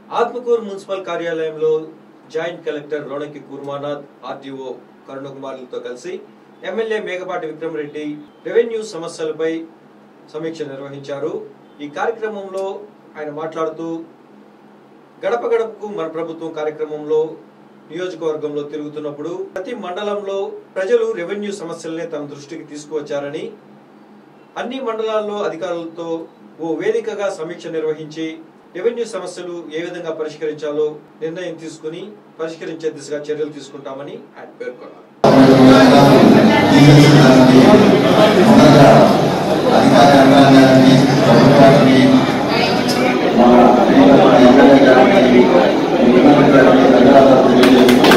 Atmakur municipal కార్యాలయంలో joint collector Ronanki Kurmanath RDO కరుణకుమార్లతో కలిసి ఎమ్మెల్యే మేకపాటి విక్రమరెడ్డి రెవెన్యూ సమస్యలపై సమీక్ష నిర్వహించారు ఈ కార్యక్రమంలో ఆయన మాట్లాడుతూ గడప గడపకు మన ప్రభుత్వం కార్యక్రమంలో నియోజకవర్గంలో తిరుగుతున్నప్పుడు ప్రతి మండలంలో ప్రజలు రెవెన్యూ సమస్యలనే తన దృష్టికి తీసుకువచ్చారని అన్ని మండలాల్లో అధికారులతో ఓ వేదికగా సమీక్ష నిర్వహించి రెవెన్యూ సమస్యలు ఏ విధంగా పరిష్కరించాలో నిర్ణయం తీసుకుని పరిష్కరించే దిశగా చర్యలు తీసుకుంటామని ఆయన పేర్కొన్నారు అధికార యంత్రాంగానికి ప్రభుత్వానికి మన ఎమ్మెల్యే గారికి ముఖ్యమంత్రి గారికి ధన్యవాదాలు తెలియజేస్తూ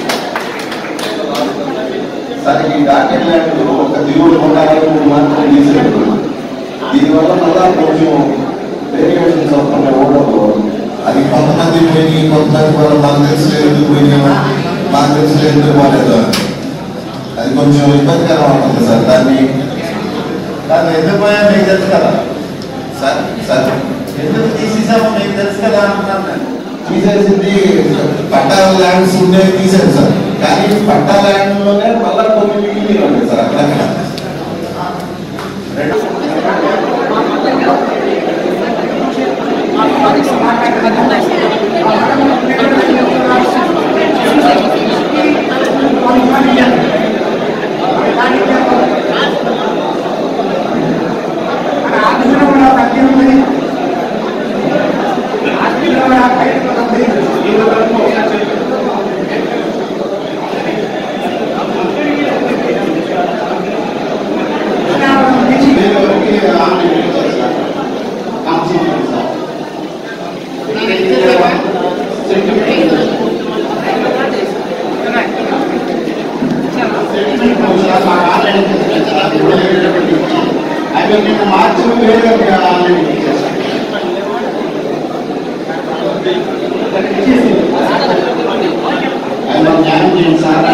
సరే ఈ డాక్టర్ ల్యాండ్ ఒక దిగుడు కొండాలకు మాత్రం తీసేది దీనివల్ల మళ్ళా కొంచెం వేరియేషన్స్ అవుతున్నాయి ఓడలో అది కొంతమంది పోయి కొంతమంది కూడా మాకు తెలిసి ఎందుకు పోయినా మాకు తెలిసి ఎందుకు పోలేదు అని. అది కొంచెం ఇబ్బందికరం ఉంటుంది సార్ దాన్ని దాన్ని ఎందుకు పోయా మీకు తెలుసు కదా సార్ సార్ ఎందుకు తీసేసామో మీకు తెలుసు కదా అంటున్నాను నేను తీసేసింది పట్టా ల్యాండ్స్ ఉండేవి తీసేది సార్ కానీ పట్టా ల్యాండ్ లోనే మళ్ళా కొన్ని మిగిలి ఉన్నాయి సార్ అక్కడ అవి నేను మార్చి వేరే ఆల్రెడీ ఆయన జ్ఞానం చేయండి సార్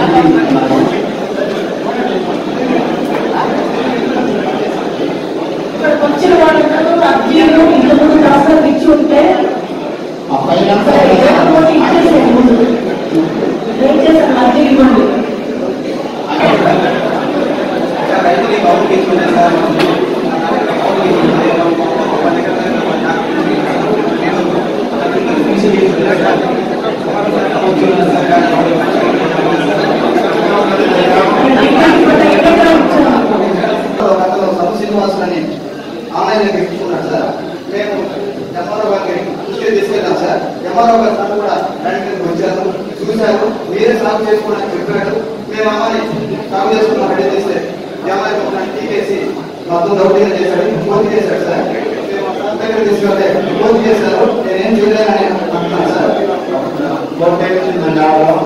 ఇక్కడికి వచ్చిన వాళ్ళందరూ అర్జీలు ఇంతకుముందు రాష్ట్రాలు ఇచ్చి ఉంటే ఆ పైన లేకపోతే ఇచ్చేసేది ముందు ఏం చేశారు అర్జీ ఇవ్వండి ఇప్పుడు ఎక్కడ ఇచ్చారు గతంలో సబ్ శ్రీనివాసులు అని ఆన్లైన్ పెట్టుకున్నాడు సార్ మేము ఎంఆర్ఓ గారికి దృష్టి తీసుకెళ్ళాం సార్ ఎంఆర్ఓ గారు తను కూడా బ్యాంక్ వచ్చారు చూశారు మీరే సాగు చేసుకోవడానికి చెప్పాడు మేము అమ్మాయి సాగు చేసుకున్నాం రెడీ చేస్తే ఎంఆర్ఓ ఒక టీకేసి మొత్తం దౌర్జన్యం చేశాడు పూర్తి చేశాడు సార్ మేము సార్ దగ్గర తీసుకెళ్తే పూర్తి చేశారు నేనేం చేయలేనని అంటున్నాను సార్ కోర్టు వచ్చిందండి ఆవిడ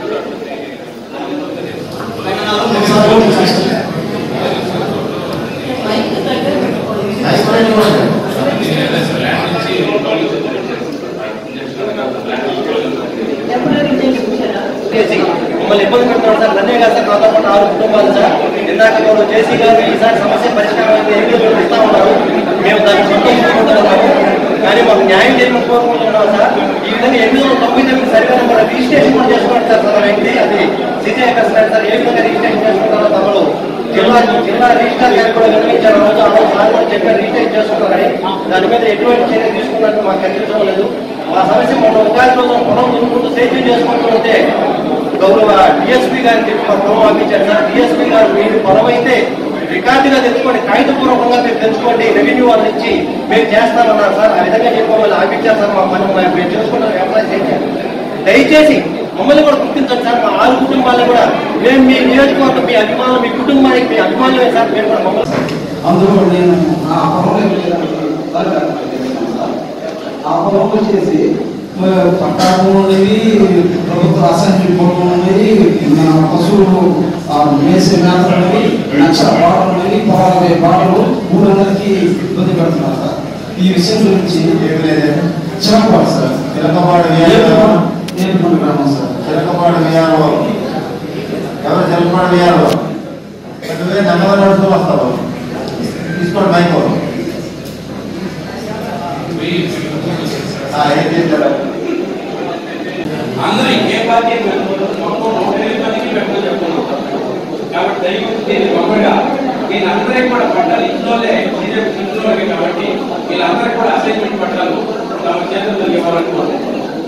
టెంపరీ డీటెయిల్స్ ఇచ్చారా చేసి మమ్మల్ని ఇబ్బంది పెడుతున్నారు సార్ నన్నే కాదు సార్ నాతో పాటు ఆరు కుటుంబాలు సార్ ఇందాక మేము జేసీ గారు ఈసారి సమస్య పరిష్కారం అయితే ఏమీ లేదు ఇస్తా ఉన్నారు మేము దాన్ని సంతోషించుకుంటున్నాము కానీ మాకు న్యాయం చేయమని కోరుకుంటున్నాం సార్ ఈ విధంగా ఎనిమిది వందల తొంభై తొమ్మిది సరిగ్గా కూడా రిజిస్ట్రేషన్ కూడా చేసుకున్నాడు సార్ మన వ్యక్తి అది సిటీ ఎక్కడ సార్ ఏ విధంగా రిజిస్ట్రేషన్ చేసుకుంటారో తమలో జిల్లా జిల్లా రిజిస్టర్ గారికి కూడా విన్నవించారు ఆ రోజు ఆ రోజు సార్ కూడా చెప్పారు రిజిస్టర్ చేసుకున్నారని దాని మీద ఎటువంటి చర్య తీసుకున్నట్టు మాకు కనిపించడం లేదు ఆ సమస్య మన ఉగాది రోజు పొలం దున్నుకుంటూ సేద్యం చేసుకుంటూ ఉంటే గౌరవ డిఎస్పీ గారికి చెప్పి మా పొలం పంపించారు సార్ డిఎస్పీ గారు మీరు పొలం అయితే రికార్డుగా తెచ్చుకోండి కాగితపూర్వకంగా మీరు తెచ్చుకోండి రెవెన్యూ వాళ్ళ నుంచి మేము చేస్తామన్నారు సార్ ఆ విధంగా చెప్పి మమ్మల్ని ఆపించారు సార్ మా పని మేము మేము చేసుకుంటాం ఎంప్లాయ్ చేయాలి దయచేసి మమ్మల్ని కూడా గుర్తించండి సార్ మా ఆరు కుటుంబాలను కూడా మేము మీ నియోజకవర్గం మీ అభిమానులు మీ కుటుంబానికి మీ అభిమానులే సార్ మేము కూడా మమ్మల్ని అందులో నేను ఆ పొలంలో వెళ్ళడానికి దరఖాస్తు పెట్టేశాను సార్. ఆ పొలం వచ్చేసి మ- పట్టా భూములు ఉండేవి ప్రభుత్వ అసెంబ్లీ భూములు ఉండేవి మన పశువులు ఆ, మేసే మేతలు ఉండేవి లక్ష బాటలు ఉండేవి పొలాల బాటలు మూడు వందలకి ఇబ్బంది పెడుతున్నారు సార్ ఈ విషయం గురించి ఏమి లేదే చిరపాడు సార్ చిలకపాడు విఆర్ఓ నేర్పుకుంటు గ్రామం సార్ చిలకపాడు విఆర్ఓ ఎవరు చిలకపాడు విఆర్ఓ నువ్వే నెంబర్ నడుస్తూ వస్తావు తీసుకోండి మైక్ ఆ, ఏం చేశారు అందరూ ఏ పార్టీ మొత్తం నూట ఎనిమిది మందికి పెట్టమని చెప్తున్నాం కాబట్టి దయచేసి దీన్ని గొప్పగా వీళ్ళందరికీ కూడా పట్టాలి ఇంట్లోనే బీజేపీ ఇంట్లోనే కాబట్టి వీళ్ళందరికీ కూడా అసైన్మెంట్ పట్టాలు తమ చేతుల్లో ఇవ్వాలనుకుంటున్నాం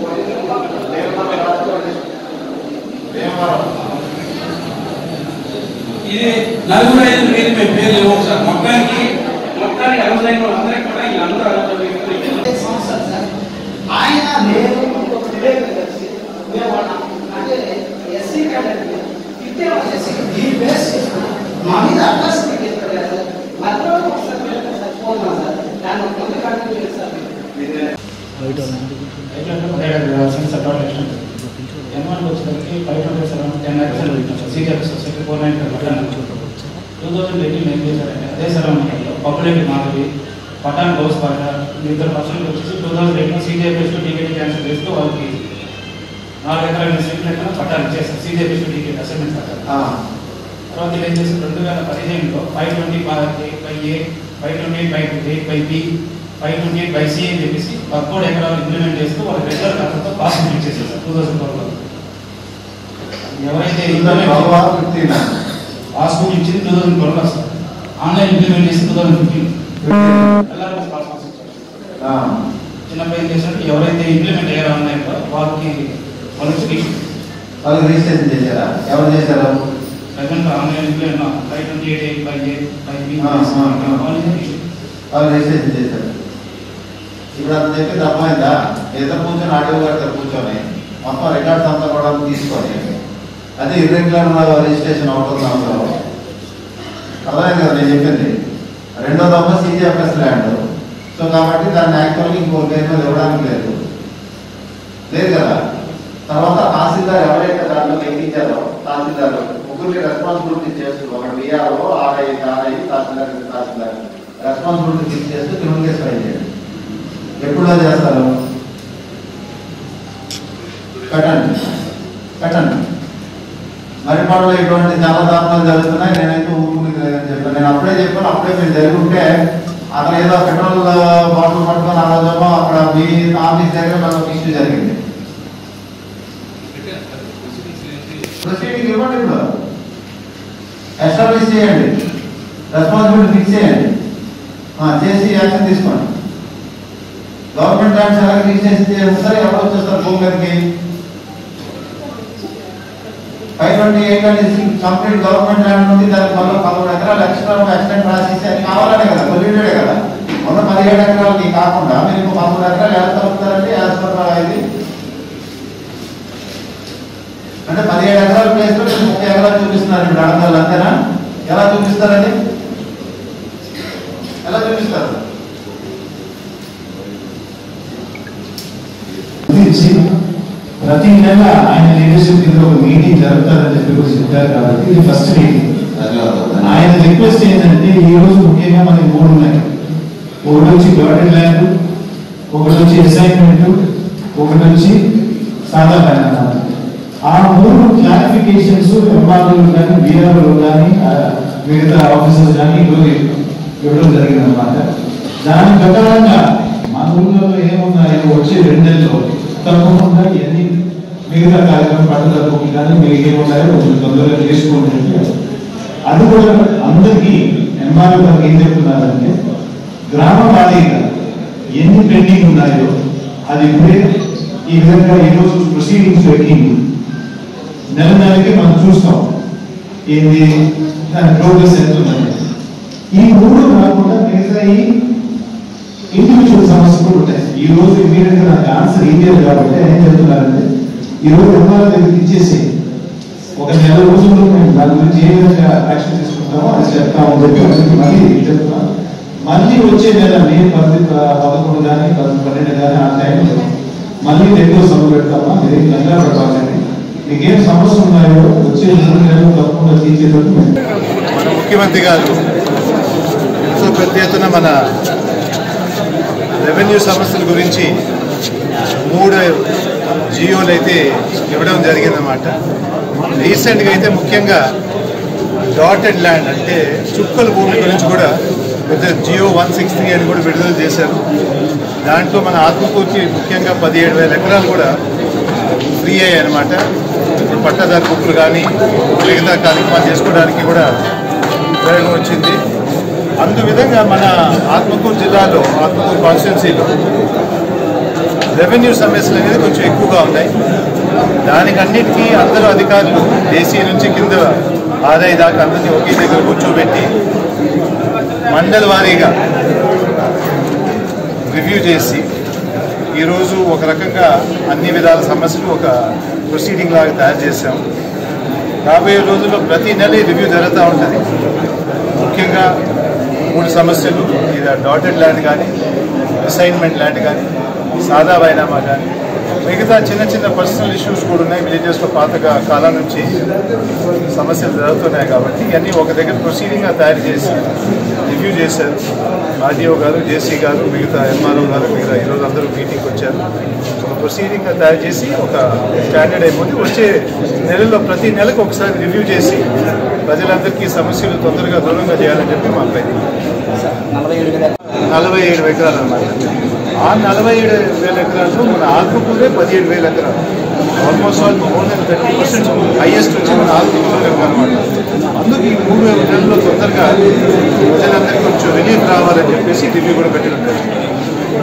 ఇది నలుగురు ఐదు వేలు మేము పేర్లు ఇవ్వం సార్ మొత్తానికి మొత్తానికి అర్హులైన వాళ్ళందరికీ కూడా వీళ్ళందరూ అర్హులైన సంవత్సరాలు సార్ ఆయన నేను వివేక్ కలిసి మేము అన్నాం. అంటే SC candidate fifty hours SC ఈ బేస్ చేసుకుని మా మీద అడ్రస్ పెట్టారు సార్ మధ్యలో ఒకసారి పెట్టారు సార్ ఫోన్ సార్ దాన్ని ఒక ముందు కంటిన్యూ చేస్తారు ఎన్వన్ వచ్చేసరికి five hundred seven ten lakhs సీజర్ సొసైటీ ఫోర్ నైన్ పట్టాను టూ థౌసండ్ ఎయిటీన్ ఏం చేశారంటే అదే సరౌండింగ్లో పాపులేటెడ్ మాధవి పటాన్ గౌస్ పాట ఇద్దరు పర్సన్లు వచ్చేసి two thousand eighteen CJPS ticket cancel చేస్తూ వాళ్ళకి నాలుగు ఎకరాల సీట్లు లెక్కన పట్టాలు ఇచ్చేస్తారు సీజేపీఎస్ టికెట్ అసైన్మెంట్ పట్టాలు ఆ, తర్వాత వీళ్ళు ఏం చేసి రెండు వేల పదిహేనులో five twenty by A five twenty eight by A by B five twenty eight by C అని చెప్పేసి పదకొండు ఎకరాలు ఇంప్లిమెంట్ చేస్తూ వాళ్ళ రెగ్యులర్ ఖాతాతో పాస్ ఇంప్లిమెంట్ చేసేసారు టూ థౌసండ్ ట్వెల్వ్లో ఎవరైతే ఇందులో గొడవ ఫిఫ్టీన్ పాస్బుక్ ఇచ్చింది two thousand twelve sir online implement చేసి two thousand fifteen LRS passbooks ఇచ్చారు చిన్నప్పుడు ఏం చేశారు ఎవరైతే ఇంప్లిమెంట్ అయ్యారో ఆన్లైన్లో వాళ్ళకి వాళ్ళు వాళ్ళు రిజిస్ట్రేషన్ చేశారా ఎవరు చేశారు present online implement five twenty eight by A by B ఆ, ఆ, ఆ. వాళ్ళు రిజిస్ట్రేషన్ చేశారు ఇప్పుడు అతను చెప్పింది అర్థమైందా ఇద్దరు కూర్చొని ఆడియో గారి దగ్గర కూర్చొని మొత్తం రికార్డ్స్ అంతా కూడా తీసుకొని అదే ఇర్రెగ్యులర్ రిజిస్ట్రేషన్ అవుతుంది అందులో అర్థమైంది కదా నేను చెప్పింది రెండో దఫా సీజీఎఫ్ఎస్ ల్యాండ్ సో కాబట్టి దాన్ని యాక్చువల్గా ఇంకో పేరు మీద ఇవ్వడానికి లేదు లేదు కదా తర్వాత తహసీల్దార్ ఎవరైతే దాంట్లో ఎక్కించారో తహసీల్దార్ ముగ్గురికి రెస్పాన్సిబిలిటీ చేస్తుంది ఒకటి VRO RI RI tahsildar tahsildar responsibility fix చేస్తూ క్రిమినల్ కేసు ఫైల్ చేయండి ఎప్పుడో చేస్తారు కట్టండి కట్టండి మరిపాడులో ఇటువంటి చాలా దారుణాలు జరుగుతున్నాయి నేనైతే ఊరుకునేది లేదని చెప్పాను నేను అప్పుడే చెప్పాను అప్పుడే మీరు జరిగి ఉంటే అతను ఏదో పెట్రోల్ బాటిల్ పట్టుకొని ఆ రోజేమో అక్కడ మీ ఆఫీస్ దగ్గర మనకు ఇష్యూ జరిగింది ప్రొసీడింగ్ ఇవ్వండి ఇప్పుడు ఎస్టాబ్లిష్ చేయండి రెస్పాన్సిబిలిటీ ఫిక్స్ చేయండి ఆ, చేసి యాక్షన్ తీసుకోండి గవర్నమెంట్ ల్యాండ్స్ ఎలా ఫిక్స్ చేసి చేస్తారు ఎవరు వచ్చేస్తారు భూమి మీదకి ఫైవ్ ట్వంటీ ఎయిట్ అనేది కంప్లీట్ గవర్నమెంట్ ల్యాండ్ ఉంది దానికి వల్ల పదమూడు ఎకరాలు ఎక్స్ట్రా ఎక్స్టెంట్ రాసేసి అది కావాలనే కదా పొల్యూటెడే కదా మొన్న పదిహేడు ఎకరాలకి కాకుండా మీరు ఇంకో పదమూడు ఎకరాలు ఎలా తగ్గుతారంటే యాజ్ పర్ ఇది అంటే పదిహేడు ఎకరాల ప్లేస్ లో మీరు ముప్పై ఎకరాలు చూపిస్తున్నారు ఇప్పుడు అడగాలి అంతేనా ఎలా చూపిస్తారండి ఎలా చూపిస్తారు గురించి ప్రతి నెల ఆయన లీడర్షిప్ కింద ఒక మీటింగ్ జరుగుతుందని చెప్పి కూడా చెప్పారు కాబట్టి ఇది ఫస్ట్ మీటింగ్ ఆయన రిక్వెస్ట్ ఏంటంటే ఈ రోజు ముఖ్యంగా మనకి మూడు ఉన్నాయి ఒకటి వచ్చి గార్డెన్ ల్యాండ్ ఒకటి వచ్చి అసైన్మెంట్ ఒకటి వచ్చి సాదా ల్యాండ్ అన్నమాట ఆ మూడు క్లారిఫికేషన్స్ ఎంఆర్ఓలు కానీ బీఆర్ఓలు కానీ ఆ, మిగతా ఆఫీసర్స్ కానీ ఈరోజు ఇవ్వడం జరిగింది అనమాట దాని ప్రకారంగా మన ఊళ్ళో ఏమున్నాయో వచ్చే రెండు నెలల్లో తప్పకుండా ఇవన్నీ మిగతా కార్యక్రమం పండుగ భూమి కానీ మీకు ఏమున్నాయో కొంచెం తొందరగా చేసుకోండి అని చెప్పారు. అది కూడా అందరికీ ఎంఆర్ఓ గారు ఏం చెప్తున్నారంటే గ్రామ వారీగా ఎన్ని పెండింగ్ ఉన్నాయో అది ఇప్పుడే ఈ విధంగా ఈరోజు ప్రొసీడింగ్స్ ఎక్కింది నెల నెలకి మనం చూస్తాం ఏంది దాని ప్రోగ్రెస్ ఎంత ఉందని ఈ మూడు కాకుండా మిగతా ఈ ఇండివిజువల్ సమస్యలు కూడా ఉంటాయి ఈ రోజు ఇమీడియట్ గా నాకు ఆన్సర్ ఇయ్యారు కాబట్టి ఏం చెప్తున్నారంటే ఈ రోజు ఎంఆర్ఓ దగ్గరికి ఇచ్చేసి ఒక నెల రోజుల్లో మేము దాని గురించి ఏ విధంగా యాక్షన్ తీసుకుంటామో అది చెప్తామని చెప్పి అందరికీ మళ్ళీ చెప్తున్నాం మళ్ళీ వచ్చే నెల మే పది పదకొండు కానీ పది పన్నెండు కానీ ఆ టైంలో మళ్ళీ రెండో సభ పెడతామా మీరు ఏం కంగారు పడకండి మీకు ఏం సమస్య ఉన్నాయో వచ్చే మూడు నెలలు తప్పకుండా తీర్చేటట్టు మేము మన ముఖ్యమంత్రి గారు ఎంతో పెద్ద ఎత్తున మన రెవెన్యూ సమస్యల గురించి మూడు జియోలు అయితే ఇవ్వడం జరిగిందన్నమాట రీసెంట్గా అయితే ముఖ్యంగా డాటెడ్ ల్యాండ్ అంటే చుక్కల భూమి గురించి కూడా పెద్ద జియో వన్ సిక్స్ త్రీ అని కూడా విడుదల చేశారు దాంట్లో మన ఆత్మకూర్చి ముఖ్యంగా పదిహేడు వేల ఎకరాలు కూడా ఫ్రీ అయ్యాయి అనమాట ఇప్పుడు పట్టదారు బుక్కులు కానీ మిగతా కార్యక్రమాలు చేసుకోవడానికి కూడా ప్రయోగం వచ్చింది అందు విధంగా మన ఆత్మకూరు జిల్లాలో ఆత్మకూరు కాన్స్టిట్యున్సీలో రెవెన్యూ సమస్యలు అనేది కొంచెం ఎక్కువగా ఉన్నాయి దానికన్నిటికీ అందరూ అధికారులు దేశీయ నుంచి కింద ఆదాయ దాకా అందరినీ ఒకే దగ్గర కూర్చోబెట్టి మండల వారీగా రివ్యూ చేసి ఈరోజు ఒక రకంగా అన్ని విధాల సమస్యలు ఒక ప్రొసీడింగ్ లాగా తయారు చేశాం రాబోయే రోజుల్లో ప్రతి నెల ఈ రివ్యూ జరుగుతూ ఉంటుంది ముఖ్యంగా మూడు సమస్యలు ఇది డాటెడ్ ల్యాండ్ కానీ అసైన్మెంట్ ల్యాండ్ కానీ సాదా బైనామా కానీ మిగతా చిన్న చిన్న పర్సనల్ ఇష్యూస్ కూడా ఉన్నాయి విలేజెస్లో పాత కా- కాలం నుంచి సమస్యలు జరుగుతున్నాయి కాబట్టి ఇవన్నీ ఒక దగ్గర ప్రొసీడింగ్గా తయారు చేసి రివ్యూ చేశారు ఆర్డీఓ గారు జేసీ గారు మిగతా ఎంఆర్ఓ గారు మిగతా ఈరోజు అందరూ మీటింగ్కి వచ్చారు ఒక ప్రొసీడింగ్గా తయారు చేసి ఒక స్టాండర్డ్ అయిపోతే వచ్చే నెలలో ప్రతి నెలకు ఒకసారి రివ్యూ చేసి ప్రజలందరికీ సమస్యలు తొందరగా దూరంగా చేయాలని చెప్పి మా ప్రయత్నం నలభై ఏడు ఎకరాలు అనమాట ఆ నలభై ఏడు వేల ఎకరాలు మన ఆత్మకూరే పదిహేడు వేల ఎకరాలు almost all more than thirty percent highest వచ్చి మన ఆత్మకూరు అనమాట అందుకు ఈ మూడు వేల నెలల్లో తొందరగా ప్రజలందరికీ కొంచెం రిలీఫ్ రావాలని చెప్పేసి రివ్యూ కూడా పెట్టడం జరిగింది